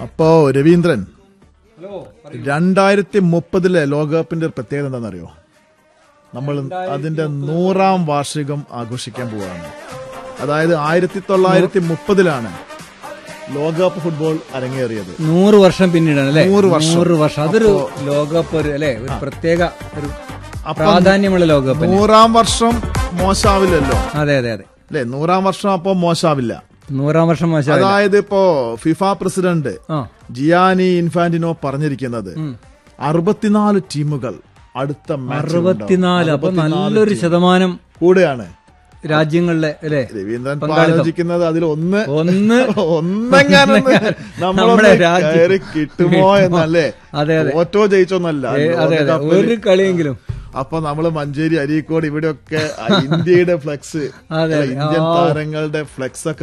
അപ്പോ രവീന്ദ്രൻ ഹലോ രണ്ടായിരത്തി മുപ്പതിലെ ലോകകപ്പിന്റെ ഒരു പ്രത്യേകത എന്താണെന്നറിയോ നമ്മൾ അതിന്റെ നൂറാം വാർഷികം ആഘോഷിക്കാൻ പോവുകയാണ് അതായത് ആയിരത്തി തൊള്ളായിരത്തി മുപ്പതിലാണ് ലോകകപ്പ് ഫുട്ബോൾ അരങ്ങേറിയത് നൂറ് വർഷം പിന്നീടാണ് അല്ലെ നൂറ് വർഷം. നൂറ് വർഷം അതൊരു ലോകകപ്പ് ഒരു അല്ലെ ഒരു പ്രത്യേക ഒരു അപ്പം പ്രാധാന്യമുള്ള ലോകകപ്പ് തന്നെ. നൂറാം വർഷം മോശാവില്ലല്ലോ അതെ അതെ അതെ അല്ലെ നൂറാം വർഷം അപ്പോ മോശാവില്ല നൂറാം വർഷം മോശം അതായത് ഇപ്പോ ഫിഫ പ്രസിഡന്റ് ആ ജിയാനി ഇൻഫാന്റിനോ പറഞ്ഞിരിക്കുന്നത് അറുപത്തിനാല് ടീമുകൾ അടുത്ത മാച്ചിൽ ഉണ്ടാവും. അറുപത്തിനാല് അപ്പൊ 64 നല്ലൊരു ടീം. ശതമാനം കൂടെയാണ് രാജ്യങ്ങളിലെ അല്ലെ രവീന്ദ്രൻ ഇപ്പൊ പങ്കാളിത്തം. ആലോചിക്കുന്നത് അതിൽ ഒന്ന് ഒന്ന് ഒന്നെങ്ങാനൊന്ന് നമ്മുടെ നമ്മളൊന്ന് രാജ്യം. കയറി കിട്ടുമോ എന്നല്ലേ അതെ, അതെ. തോറ്റോ ജയിച്ചോന്നല്ല ഏ, അതെ അതെ ലോകകപ്പില്. ഒരു കളിയെങ്കിലും അപ്പൊ നമ്മള് മഞ്ചേരി അരീക്കോട് ഇവിടെയൊക്കെ ആ ഇന്ത്യയുടെ ഫ്ലെക്സ് അതെ, ഇന്ത്യൻ ആ. താരങ്ങളുടെ ഫ്ലെക്സ് ഒക്കെ